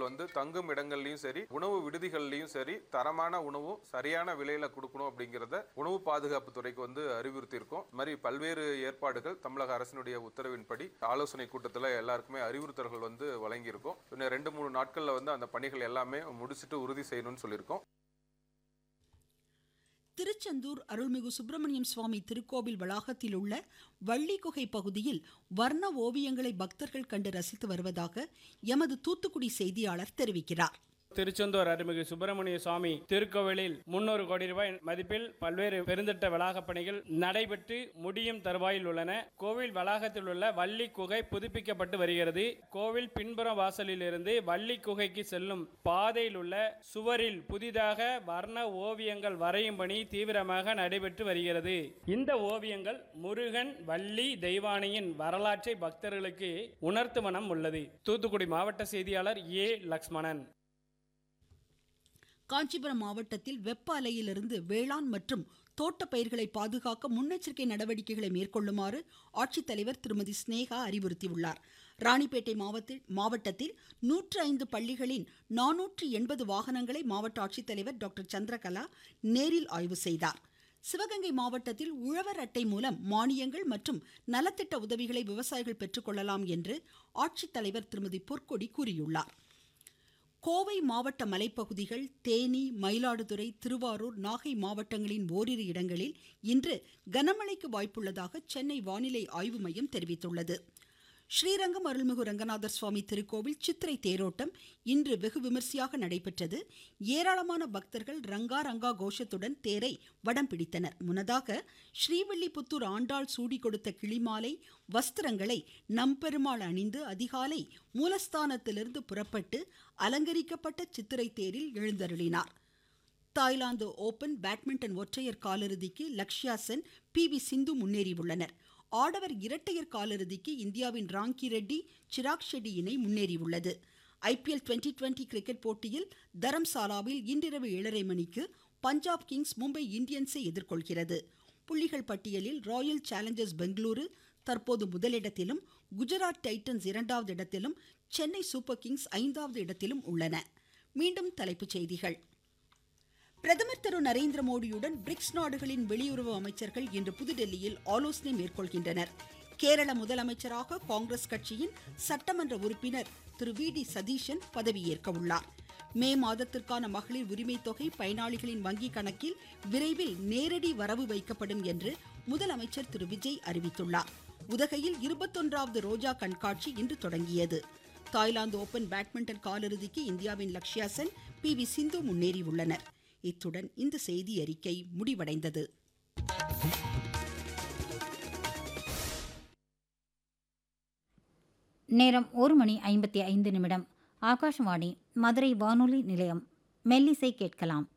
பக்தர்கள் வந்து தங்கும் இடங்கள்லயும் சரி உணவு விடுதிகள்லயும் சரி தரமான உணவும் சரியான விலையில கொடுக்கணும் அப்படிங்கிறத உணவு பாதுகாப்பு துறைக்கு வந்து அறிவுறுத்தி இருக்கோம் இது மாதிரி பல்வேறு ஏற்பாடுகள் தமிழக அரசினுடைய உத்தரவின்படி ஆலோசனை கூட்டத்தில் எல்லாருக்குமே அறிவுறுத்தல்கள் வந்து வழங்கியிருக்கோம் இன்னும் ரெண்டு மூணு நாட்கள்ல வந்து அந்த பணிகள் எல்லாமே முடிச்சுட்டு உறுதி செய்யணும்னு சொல்லியிருக்கோம் திருச்செந்தூர் அருள்மிகு சுப்பிரமணியம் சுவாமி திருக்கோவில் வளாகத்தில் உள்ள வள்ளிக்குகை பகுதியில் வர்ண ஓவியங்களை பக்தர்கள் கண்டு ரசித்து வருவதாக எமது தூத்துக்குடி செய்தியாளர் தெரிவிக்கிறார் திருச்செந்தூர் அருள்மிகு சுப்பிரமணிய சுவாமி திருக்கோவிலில் முன்னூறு கோடி ரூபாய் மதிப்பில் பல்வேறு பெருந்திட்ட வளாகப் பணிகள் நடைபெற்று முடியும் தருவாயில் உள்ளன கோவில் வளாகத்தில் உள்ள வள்ளி குகை புதுப்பிக்கப்பட்டு வருகிறது கோவில் பின்புற வாசலில் இருந்து வள்ளி குகைக்கு செல்லும் பாதையில் உள்ள சுவரில் புதிதாக வர்ண ஓவியங்கள் வரையும் பணி தீவிரமாக நடைபெற்று வருகிறது இந்த ஓவியங்கள் முருகன் வள்ளி தெய்வானையின் வரலாற்றை பக்தர்களுக்கு உணர்த்து வனம் உள்ளது தூத்துக்குடி மாவட்ட செய்தியாளர் ஏ லக்ஷ்மணன் காஞ்சிபுரம் மாவட்டத்தில் வெப்ப அலையிலிருந்து வேளாண் மற்றும் தோட்ட பயிர்களை பாதுகாக்க முன்னெச்சரிக்கை நடவடிக்கைகளை மேற்கொள்ளுமாறு ஆட்சித்தலைவர் திருமதி ஸ்னேகா அறிவுறுத்தியுள்ளார் ராணிப்பேட்டை மாவட்டத்தில் மாவட்டத்தில் நூற்று ஐந்து பள்ளிகளின் நானூற்று எண்பது வாகனங்களை மாவட்ட ஆட்சித்தலைவர் டாக்டர் சந்திரகலா நேரில் ஆய்வு செய்தார் சிவகங்கை மாவட்டத்தில் உழவர் அட்டை மூலம் மானியங்கள் மற்றும் நலத்திட்ட உதவிகளை விவசாயிகள் பெற்றுக்கொள்ளலாம் என்று ஆட்சித்தலைவர் திருமதி பொற்கொடி கூறியுள்ளார் கோவை மாவட்ட மலைப்பகுதிகள் தேனி மயிலாடுதுறை திருவாரூர் நாகை மாவட்டங்களின் ஓரிரு இடங்களில் இன்று கனமழைக்கு வாய்ப்புள்ளதாக சென்னை வானிலை ஆய்வு மையம் தெரிவித்துள்ளது ஸ்ரீரங்கம் அருள்மிகு ரங்கநாதர் சுவாமி திருக்கோவில் சித்திரை தேரோட்டம் இன்று வெகு விமர்சையாக நடைபெற்றது ஏராளமான பக்தர்கள் ரங்கா ரங்கா கோஷத்துடன் தேரை வடம் பிடித்தனர் முன்னதாக ஸ்ரீவில்லிபுத்தூர் ஆண்டாள் சூடி கொடுத்த கிளிமாலை வஸ்திரங்களை நம்பெருமாள் அணிந்து அதிகாலை மூலஸ்தானத்திலிருந்து புறப்பட்டு அலங்கரிக்கப்பட்ட சித்திரை தேரில் எழுந்தருளினார் தாய்லாந்து ஓபன் பேட்மிண்டன் ஒற்றையர் காலிறுதிக்கு லக்ஷ்யா சென் பி வி சிந்து முன்னேறியுள்ளனர் ஆடவர் இரட்டையர் காலிறுதிக்கு இந்தியாவின் ராங்கி ரெட்டி சிராக் ஷெட்டி இணை முன்னேறியுள்ளது ஐபிஎல் டுவெண்டி டுவெண்டி கிரிக்கெட் போட்டியில் தரம்சாலாவில் இன்றிரவு ஏழரை மணிக்கு பஞ்சாப் கிங்ஸ் மும்பை இந்தியன்ஸை எதிர்கொள்கிறது புள்ளிகள் பட்டியலில் ராயல் சேலஞ்சர்ஸ் பெங்களூரு தற்போது முதலிடத்திலும் குஜராத் டைட்டன்ஸ் இரண்டாவது இடத்திலும் சென்னை சூப்பர் கிங்ஸ் ஐந்தாவது இடத்திலும் உள்ளன மீண்டும் தலைப்புச் செய்திகள் பிரதமர் திரு நரேந்திர மோடியுடன் பிரிக்ஸ் நாடுகளின் வெளியுறவு அமைச்சர்கள் இன்று புதுடெல்லியில் ஆலோசனை மேற்கொள்கின்றனர் கேரள முதலமைச்சராக காங்கிரஸ் கட்சியின் சட்டமன்ற உறுப்பினர் திரு வி டி சதீஷன் பதவியேற்க உள்ளார் மே மாதத்திற்கான மகளிர் உரிமை தொகை பயனாளிகளின் வங்கி கணக்கில் விரைவில் நேரடி வரவு வைக்கப்படும் என்று முதலமைச்சர் திரு விஜய் அறிவித்துள்ளார் உதகையில் இருபத்தொன்றாவது ரோஜா கண்காட்சி இன்று தொடங்கியது தாய்லாந்து ஓபன் பேட்மிண்டன் காலிறுதிக்கு இந்தியாவின் லக்ஷ்யா சென் பி வி சிந்து முன்னேறியுள்ளனர் இத்துடன் இந்த செய்தி அறிக்கை முடிவடைந்தது நேரம் ஒரு மணி ஐம்பத்தி ஐந்து நிமிடம் ஆகாஷவாணி மதுரை வானொலி நிலையம் மெல்லிசை கேட்கலாம்